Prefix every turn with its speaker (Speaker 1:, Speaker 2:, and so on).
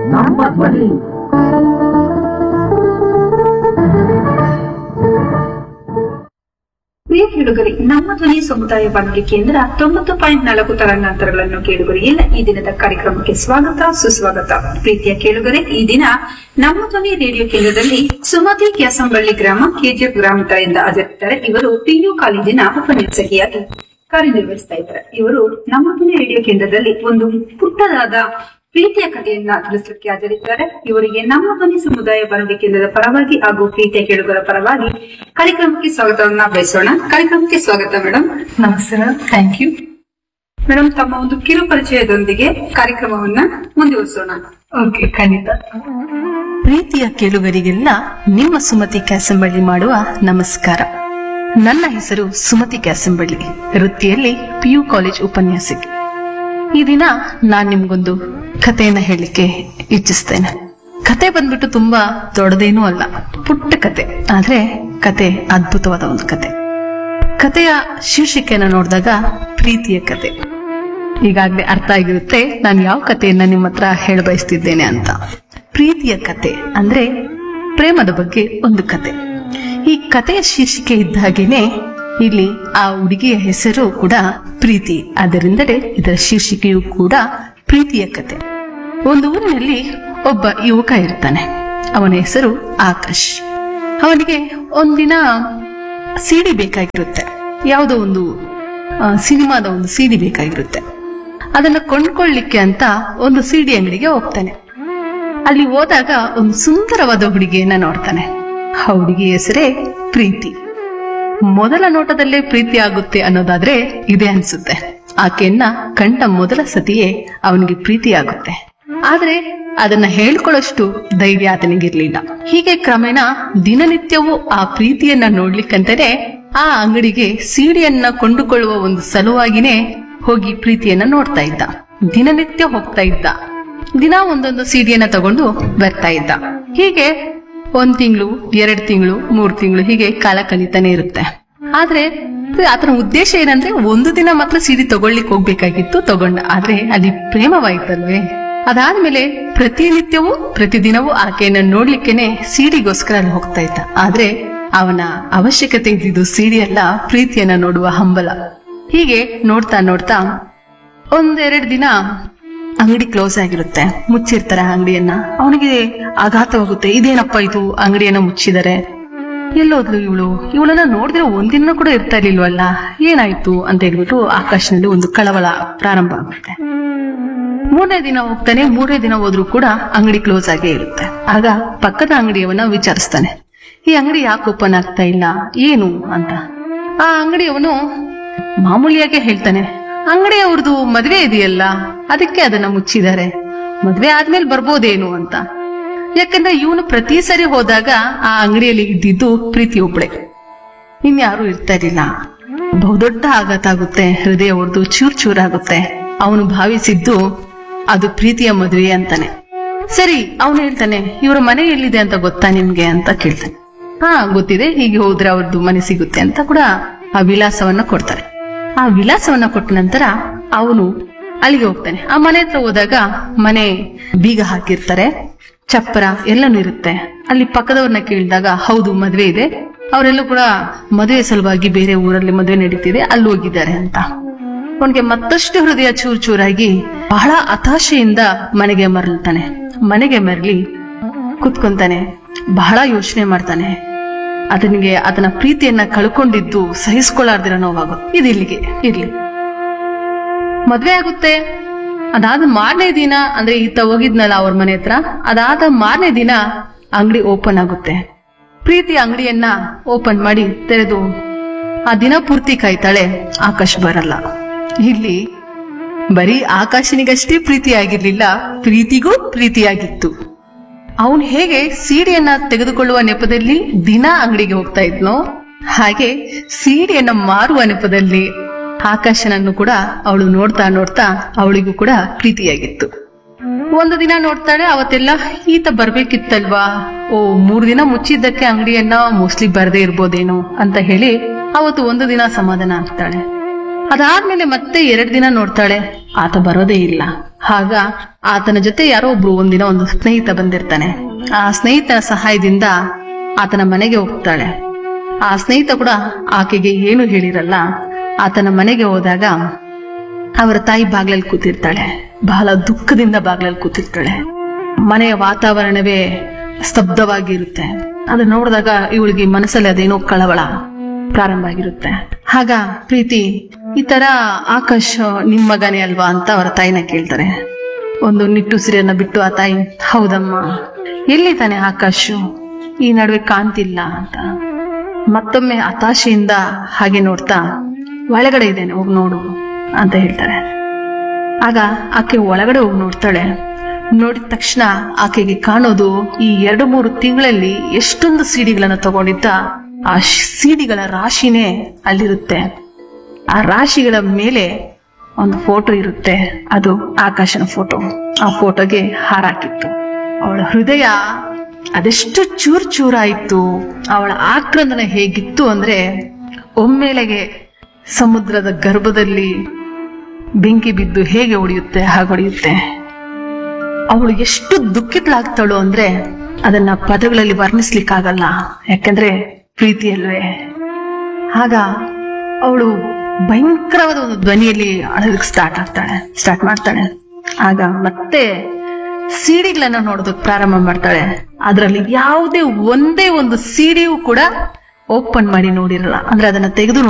Speaker 1: ನಮ್ಮ ಧ್ವನಿ
Speaker 2: ಪ್ರಿಯ ಕೇಳುಗರಿ ನಮ್ಮ ಧ್ವನಿ ಸಮುದಾಯ ಬಾನುಲಿ ಕೇಂದ್ರ ತೊಂಬತ್ತು ಪಾಯಿಂಟ್ ನಾಲ್ಕು ತರಂಗಾಂತರಗಳನ್ನು ಕೇಳುಗರಿ ಎಲ್ಲ ಈ ದಿನದ ಕಾರ್ಯಕ್ರಮಕ್ಕೆ ಸ್ವಾಗತ ಸುಸ್ವಾಗತ ಪ್ರೀತಿಯ ಕೇಳುಗರೆ ಈ ದಿನ ನಮ್ಮ ಧ್ವನಿ ರೇಡಿಯೋ ಕೇಂದ್ರದಲ್ಲಿ ಸುಮತಿ ಕ್ಯಾಸಂಬಳ್ಳಿ ಗ್ರಾಮ ಕೆಜಿಎಫ್ ಗ್ರಾಮದಿಂದ ಹಾಜರಿದ್ದಾರೆ ಇವರು ಪಿಯು ಕಾಲೇಜಿನ ಉಪನ್ಯಾಸಕಿಯಾಗಿ ಕಾರ್ಯನಿರ್ವಹಿಸ್ತಾ ಇದ್ದಾರೆ ಇವರು ನಮ್ಮ ಧ್ವನಿ ರೇಡಿಯೋ ಕೇಂದ್ರದಲ್ಲಿ ಒಂದು ಪುಟ್ಟದಾದ ಪ್ರೀತಿಯ ಕಥೆಯನ್ನ ತಿಳಿಸಲಿಕ್ಕೆ ಹಾಜರಿದ್ದಾರೆ ಇವರಿಗೆ ನಮ್ಮ ಧ್ವನಿ ಸಮುದಾಯ ಬಾನುಲಿ ಕೇಂದ್ರದ ಪರವಾಗಿ ಹಾಗೂ ಪ್ರೀತಿಯ ಕೇಳುಗರ ಪರವಾಗಿ ಕಾರ್ಯಕ್ರಮಕ್ಕೆ ಸ್ವಾಗತವನ್ನ ಬಯಸೋಣ ಕಾರ್ಯಕ್ರಮಕ್ಕೆ ಸ್ವಾಗತ ಮೇಡಮ್
Speaker 3: ನಮಸ್ಕಾರ ಥ್ಯಾಂಕ್ ಯು
Speaker 2: ಮೇಡಮ್ ತಮ್ಮ ಒಂದು ಕಿರು ಪರಿಚಯದೊಂದಿಗೆ ಕಾರ್ಯಕ್ರಮವನ್ನ ಮುಂದುವರಿಸೋಣ
Speaker 3: ಓಕೆ ಖಂಡಿತ
Speaker 4: ಪ್ರೀತಿಯ ಕೇಳುಗರಿಗೆಲ್ಲ ನಿಮ್ಮ ಸುಮತಿ ಕ್ಯಾಸಂಬಳ್ಳಿ ಮಾಡುವ ನಮಸ್ಕಾರ ನನ್ನ ಹೆಸರು ಸುಮತಿ ಕ್ಯಾಸಂಬಳ್ಳಿ ವೃತ್ತಿಯಲ್ಲಿ ಪಿಯು ಕಾಲೇಜ್ ಉಪನ್ಯಾಸಕಿ ಈ ದಿನ ನಾನ್ ನಿಮ್ಗೊಂದು ಕಥೆಯನ್ನ ಹೇಳಲಿಕ್ಕೆ ಇಚ್ಛಿಸ್ತೇನೆ ಕತೆ ಬಂದ್ಬಿಟ್ಟು ತುಂಬಾ ದೊಡ್ಡದೇನೂ ಅಲ್ಲ ಪುಟ್ಟ ಕತೆ ಆದ್ರೆ ಕತೆ ಅದ್ಭುತವಾದ ಒಂದು ಕತೆ ಕತೆಯ ಶೀರ್ಷಿಕೆಯನ್ನ ನೋಡಿದಾಗ ಪ್ರೀತಿಯ ಕತೆ ಈಗಾಗಲೇ ಅರ್ಥ ಆಗಿರುತ್ತೆ ನಾನು ಯಾವ ಕಥೆಯನ್ನ ನಿಮ್ಮ ಹತ್ರ ಹೇಳ ಬಯಸ್ತಿದ್ದೇನೆ ಅಂತ ಪ್ರೀತಿಯ ಕತೆ ಅಂದ್ರೆ ಪ್ರೇಮದ ಬಗ್ಗೆ ಒಂದು ಕತೆ ಈ ಕಥೆಯ ಶೀರ್ಷಿಕೆ ಇದ್ದ ಹಾಗೇನೆ ಇಲ್ಲಿ ಆ ಹುಡುಗಿಯ ಹೆಸರು ಕೂಡ ಪ್ರೀತಿ ಆದ್ದರಿಂದಲೇ ಇದರ ಶೀರ್ಷಿಕೆಯು ಕೂಡ ಪ್ರೀತಿಯ ಕತೆ ಒಂದು ಊರಿನಲ್ಲಿ ಒಬ್ಬ ಯುವಕ ಇರ್ತಾನೆ ಅವನ ಹೆಸರು ಆಕಾಶ್ ಅವನಿಗೆ ಒಂದಿನ ಸಿಡಿ ಬೇಕಾಗಿರುತ್ತೆ ಯಾವುದೋ ಒಂದು ಆ, ಸಿನಿಮಾದ ಒಂದು ಸಿಡಿ ಬೇಕಾಗಿರುತ್ತೆ ಅದನ್ನ ಕೊಂಡ್ಕೊಳ್ಳಿಕ್ಕೆ ಅಂತ ಒಂದು ಸಿಡಿ ಅಂಗಡಿಗೆ ಹೋಗ್ತಾನೆ ಅಲ್ಲಿ ಹೋದಾಗ ಒಂದು ಸುಂದರವಾದ ಹುಡುಗಿಯನ್ನ ನೋಡ್ತಾನೆ ಆ ಹುಡುಗಿ ಹೆಸರೇ ಪ್ರೀತಿ ಮೊದಲ ನೋಟದಲ್ಲೇ ಪ್ರೀತಿ ಆಗುತ್ತೆ ಅನ್ನೋದಾದ್ರೆ ಇದೆ ಅನ್ಸುತ್ತೆ ಆಕೆಯನ್ನ ಕಂಡ ಮೊದಲ ಸತಿಯೇ ಅವನಿಗೆ ಪ್ರೀತಿ ಆಗುತ್ತೆ ಆದ್ರೆ ಅದನ್ನ ಹೇಳ್ಕೊಳ್ಳೋಷ್ಟು ಧೈರ್ಯ ಆತನಿಗಿರ್ಲಿಲ್ಲ ಹೀಗೆ ಕ್ರಮೇಣ ದಿನನಿತ್ಯವೂ ಆ ಪ್ರೀತಿಯನ್ನ ನೋಡ್ಲಿಕ್ಕಂತಾನೆ ಆ ಅಂಗಡಿಗೆ ಸೀಡಿಯನ್ನ ಕೊಂಡುಕೊಳ್ಳುವ ಒಂದು ಸಲುವಾಗಿನೇ ಹೋಗಿ ಪ್ರೀತಿಯನ್ನ ನೋಡ್ತಾ ಇದ್ದ ದಿನನಿತ್ಯ ಹೋಗ್ತಾ ಇದ್ದ ದಿನ ಒಂದೊಂದು ಸಿಡಿಯನ್ನ ತಗೊಂಡು ಬರ್ತಾ ಇದ್ದ ಹೀಗೆ ಒಂದ್ ತಿಂಗಳು ಎರಡ್ ತಿಂಗಳು ಮೂರ್ ತಿಂಗಳು ಹೀಗೆ ಕಾಲ ಕಳೀತಾನೆ ಇರುತ್ತೆ ಆದ್ರೆ ಆತನ ಉದ್ದೇಶ ಏನಂದ್ರೆ ಒಂದು ದಿನ ಮಾತ್ರ ಸಿಡಿ ತಗೊಳ್ಳಿಕ್ ಹೋಗ್ಬೇಕಾಗಿತ್ತು ತಗೊಂಡ ಆದ್ರೆ ಅಲ್ಲಿ ಪ್ರೇಮವಾಯ್ತಲ್ವೇ ಅದಾದ್ಮೇಲೆ ಪ್ರತಿನಿತ್ಯವೂ ಪ್ರತಿದಿನವೂ ಆಕೆಯನ್ನ ನೋಡ್ಲಿಕ್ಕೇನೆ ಸಿಡಿಗೋಸ್ಕರ ಅಲ್ಲಿ ಹೋಗ್ತಾ ಇದ್ದ ಆದ್ರೆ ಅವನ ಅವಶ್ಯಕತೆ ಇದ್ದಿದ್ದು ಸಿಡಿ ಅಲ್ಲ ಪ್ರೀತಿಯನ್ನ ನೋಡುವ ಹಂಬಲ ಹೀಗೆ ನೋಡ್ತಾ ನೋಡ್ತಾ ಒಂದೆರಡು ದಿನ ಅಂಗಡಿ ಕ್ಲೋಸ್ ಆಗಿರುತ್ತೆ ಮುಚ್ಚಿರ್ತಾರೆ ಆ ಅಂಗಡಿಯನ್ನ ಅವನಿಗೆ ಆಘಾತವಾಗುತ್ತೆ ಇದೇನಪ್ಪ ಇದು ಅಂಗಡಿಯನ್ನ ಮುಚ್ಚಿದ್ದಾರೆ ಎಲ್ಲೋದ್ಲು ಇವಳು ಇವಳನ್ನ ನೋಡಿದ್ರೆ ಒಂದಿನ ಕೂಡ ಇರ್ತಾ ಇರ್ಲಿಲ್ವಲ್ಲ ಏನಾಯ್ತು ಅಂತ ಹೇಳ್ಬಿಟ್ಟು ಆಕಾಶನಲ್ಲಿ ಒಂದು ಕಳವಳ ಪ್ರಾರಂಭ ಆಗುತ್ತೆ ಮೂರನೇ ದಿನ ಹೋಗ್ತಾನೆ ಮೂರನೇ ದಿನ ಹೋದ್ರೂ ಕೂಡ ಅಂಗಡಿ ಕ್ಲೋಸ್ ಆಗೇ ಇರುತ್ತೆ ಆಗ ಪಕ್ಕದ ಅಂಗಡಿಯವನ್ನ ವಿಚಾರಿಸ್ತಾನೆ ಈ ಅಂಗಡಿ ಯಾಕೆ ಓಪನ್ ಆಗ್ತಾ ಇಲ್ಲ ಏನು ಅಂತ ಆ ಅಂಗಡಿಯವನು ಮಾಮೂಲಿಯಾಗೆ ಹೇಳ್ತಾನೆ ಅಂಗಡಿ ಅವ್ರದ್ದು ಮದ್ವೆ ಇದೆಯಲ್ಲ ಅದಕ್ಕೆ ಅದನ್ನ ಮುಚ್ಚಿದ್ದಾರೆ ಮದ್ವೆ ಆದ್ಮೇಲೆ ಬರ್ಬೋದೇನು ಅಂತ ಯಾಕಂದ್ರೆ ಇವನು ಪ್ರತಿ ಸರಿ ಹೋದಾಗ ಆ ಅಂಗಡಿಯಲ್ಲಿ ಇದ್ದಿದ್ದು ಪ್ರೀತಿ ಒಬ್ಳೆ ಇನ್ಯಾರು ಇರ್ತಾ ಇರ್ಲಿಲ್ಲ ಬಹುದೊಡ್ಡ ಆಘಾತ ಆಗುತ್ತೆ ಹೃದಯ ಒಡೆದು ಚೂರ್ ಚೂರಾಗುತ್ತೆ ಅವನು ಭಾವಿಸಿದ್ದು ಅದು ಪ್ರೀತಿಯ ಮದುವೆ ಅಂತಾನೆ ಸರಿ ಅವನು ಹೇಳ್ತಾನೆ ಇವರ ಮನೆ ಎಲ್ಲಿದೆ ಅಂತ ಗೊತ್ತಾ ನಿಮ್ಗೆ ಅಂತ ಕೇಳ್ತಾನೆ ಹಾ ಗೊತ್ತಿದೆ ಹೀಗೆ ಹೋದ್ರೆ ಅವ್ರದ್ದು ಮನೆ ಸಿಗುತ್ತೆ ಅಂತ ಕೂಡ ಆ ವಿಳಾಸವನ್ನ ಕೊಡ್ತಾರೆ ಆ ವಿಳಾಸವನ್ನ ಕೊಟ್ಟ ನಂತರ ಅವನು ಅಲ್ಲಿಗೆ ಹೋಗ್ತಾನೆ ಆ ಮನೆ ಹತ್ರ ಹೋದಾಗ ಮನೆ ಬೀಗ ಹಾಕಿರ್ತಾರೆ ಚಪ್ಪರ ಎಲ್ಲನೂ ಇರುತ್ತೆ ಅಲ್ಲಿ ಪಕ್ಕದವ್ರನ್ನ ಕೇಳಿದಾಗ ಹೌದು ಮದ್ವೆ ಇದೆ ಅವರೆಲ್ಲ ಕೂಡ ಮದುವೆ ಸಲುವಾಗಿ ಬೇರೆ ಊರಲ್ಲಿ ಮದುವೆ ನಡೀತಿದೆ ಅಲ್ಲಿ ಹೋಗಿದ್ದಾರೆ ಅಂತ ಅವನಿಗೆ ಮತ್ತಷ್ಟು ಹೃದಯ ಚೂರ್ ಚೂರಾಗಿ ಬಹಳ ಹತಾಶೆಯಿಂದ ಮನೆಗೆ ಮರಳ್ತಾನೆ ಮನೆಗೆ ಮರಳಿ ಕುತ್ಕೊಂತಾನೆ ಬಹಳ ಯೋಚನೆ ಮಾಡ್ತಾನೆ ಅದನಿಗೆ ಅದನ್ನ ಪ್ರೀತಿಯನ್ನ ಕಳ್ಕೊಂಡಿದ್ದು ಸಹಿಸ್ಕೊಳ್ಳಾರ್ದಿರೋ ನೋವಾಗುತ್ತೆ ಇದು ಇಲ್ಲಿಗೆ ಇರ್ಲಿ ಮದ್ವೆ ಆಗುತ್ತೆ ಅದಾದ ಮಾರನೇ ದಿನ ಅಂದ್ರೆ ಈತ ಹೋಗಿದ್ನಲ್ಲ ಅವ್ರ ಮನೆ ಹತ್ರ ಅದಾದ ಮಾರನೇ ದಿನ ಅಂಗಡಿ ಓಪನ್ ಆಗುತ್ತೆ ಪ್ರೀತಿ ಅಂಗಡಿಯನ್ನ ಓಪನ್ ಮಾಡಿ ತೆರೆದು ಆ ದಿನ ಪೂರ್ತಿ ಕಾಯ್ತಾಳೆ ಆಕಾಶ್ ಬರಲ್ಲ ಇಲ್ಲಿ ಬರೀ ಆಕಾಶನಿಗಷ್ಟೇ ಪ್ರೀತಿ ಆಗಿರ್ಲಿಲ್ಲ ಪ್ರೀತಿಗೂ ಪ್ರೀತಿಯಾಗಿತ್ತು ಅವನು ಹೇಗೆ ಸೀಡಿಯನ್ನ ತೆಗೆದುಕೊಳ್ಳುವ ನೆಪದಲ್ಲಿ ದಿನ ಅಂಗಡಿಗೆ ಹೋಗ್ತಾ ಇದ್ನೋ ಹಾಗೆ ಸೀಡಿಯನ್ನ ಮಾರುವ ನೆಪದಲ್ಲಿ ಆಕಾಶನನ್ನು ಕೂಡ ಅವಳು ನೋಡ್ತಾ ನೋಡ್ತಾ ಅವಳಿಗೂ ಕೂಡ ಪ್ರೀತಿಯಾಗಿತ್ತು ಒಂದು ದಿನ ನೋಡ್ತಾಳೆ ಅವತ್ತೆಲ್ಲ ಈತ ಬರ್ಬೇಕಿತ್ತಲ್ವಾ ಓ ಮೂರ್ ದಿನ ಮುಚ್ಚಿದ್ದಕ್ಕೆ ಅಂಗಡಿಯನ್ನ ಮೋಸ್ಟ್ಲಿ ಬರದೇ ಇರ್ಬೋದೇನೋ ಅಂತ ಹೇಳಿ ಅವತ್ತು ಒಂದು ದಿನ ಸಮಾಧಾನ ಆಗ್ತಾಳೆ ಅದಾದ್ಮೇಲೆ ಮತ್ತೆ ಎರಡ್ ದಿನ ನೋಡ್ತಾಳೆ ಆತ ಬರೋದೇ ಇಲ್ಲ ಆಗ ಆತನ ಜೊತೆ ಯಾರೋ ಒಬ್ರು ಒಂದಿನ ಒಂದು ಸ್ನೇಹಿತ ಬಂದಿರ್ತಾನೆ ಆ ಸ್ನೇಹಿತನ ಸಹಾಯದಿಂದ ಆತನ ಮನೆಗೆ ಹೋಗ್ತಾಳೆ ಆ ಸ್ನೇಹಿತ ಕೂಡ ಆಕೆಗೆ ಏನು ಹೇಳಿರಲ್ಲ ಆತನ ಮನೆಗೆ ಹೋದಾಗ ಅವರ ತಾಯಿ ಬಾಗ್ಲಲ್ಲಿ ಕೂತಿರ್ತಾಳೆ ಬಹಳ ದುಃಖದಿಂದ ಬಾಗ್ಲಲ್ಲಿ ಕೂತಿರ್ತಾಳೆ ಮನೆಯ ವಾತಾವರಣವೇ ಸ್ತಬ್ಧವಾಗಿರುತ್ತೆ ಅದನ್ನ ನೋಡಿದಾಗ ಇವಳಿಗೆ ಮನಸ್ಸಲ್ಲಿ ಅದೇನೋ ಕಳವಳ ಪ್ರಾರಂಭ ಆಗಿರುತ್ತೆ ಆಗ ಪ್ರೀತಿ ಈ ತರ ಆಕಾಶ್ ನಿಮ್ ಮಗನೇ ಅಲ್ವಾ ಅಂತ ಅವರ ತಾಯಿನ ಕೇಳ್ತಾರೆ ಒಂದು ನಿಟ್ಟುಸಿರನ್ನ ಬಿಟ್ಟು ಆ ತಾಯಿ ಹೌದಮ್ಮ ಎಲ್ಲಿದ್ದಾನೆ ಆಕಾಶು ಈ ನಡುವೆ ಕಾಣ್ತಿಲ್ಲ ಅಂತ ಮತ್ತೊಮ್ಮೆ ಹತಾಶೆಯಿಂದ ಹಾಗೆ ನೋಡ್ತಾ ಒಳಗಡೆ ಇದ್ದೇನೆ ಹೋಗಿ ನೋಡು ಅಂತ ಹೇಳ್ತಾರೆ ಆಗ ಆಕೆ ಒಳಗಡೆ ಹೋಗಿ ನೋಡ್ತಾಳೆ ನೋಡಿದ ತಕ್ಷಣ ಆಕೆಗೆ ಕಾಣೋದು ಈ ಎರಡು ಮೂರು ತಿಂಗಳಲ್ಲಿ ಎಷ್ಟೊಂದು ಸಿಡಿಗಳನ್ನ ತಗೊಂಡಿದ್ದ ಆ ಸಿಡಿಗಳ ರಾಶಿನೇ ಅಲ್ಲಿರುತ್ತೆ ಆ ರಾಶಿಗಳ ಮೇಲೆ ಒಂದು ಫೋಟೋ ಇರುತ್ತೆ ಅದು ಆಕಾಶನ ಫೋಟೋ ಆ ಫೋಟೋಗೆ ಹಾರಾಕಿತ್ತು ಅವಳ ಹೃದಯ ಅದೆಷ್ಟು ಚೂರ್ ಚೂರಾಯಿತು ಅವಳ ಆಕ್ರಂದನ ಹೇಗಿತ್ತು ಅಂದ್ರೆ ಒಮ್ಮೆಲೆಗೆ ಸಮುದ್ರದ ಗರ್ಭದಲ್ಲಿ ಬೆಂಕಿ ಬಿದ್ದು ಹೇಗೆ ಹೊಡೆಯುತ್ತೆ ಹಾಗೆ ಹೊಡೆಯುತ್ತೆ ಅವಳು ಎಷ್ಟು ದುಃಖಿತಳಾಗ್ತಾಳು ಅಂದ್ರೆ ಅದನ್ನ ಪದಗಳಲ್ಲಿ ವರ್ಣಿಸ್ಲಿಕ್ಕಾಗಲ್ಲ ಯಾಕಂದ್ರೆ ಪ್ರೀತಿ ಅಲ್ವೇ ಆಗ ಅವಳು ಭಯಂಕರವಾದ ಒಂದು ಧ್ವನಿಯಲ್ಲಿ ಅಳಲಿಕ್ಕೆ ಸ್ಟಾರ್ಟ್ ಆಗ್ತಾಳೆ ಸ್ಟಾರ್ಟ್ ಮಾಡ್ತಾಳೆ ಆಗ ಮತ್ತೆ ಸಿಡಿಗಳನ್ನ ನೋಡೋದಕ್ಕೆ ಪ್ರಾರಂಭ ಮಾಡ್ತಾಳೆ ಅದರಲ್ಲಿ ಯಾವುದೇ ಒಂದೇ ಒಂದು ಸಿಡಿಯೂ ಕೂಡ ಓಪನ್ ಮಾಡಿ ನೋಡಿರಲ್ಲ ಅಂದ್ರೆ ಅದನ್ನ ತೆಗೆದು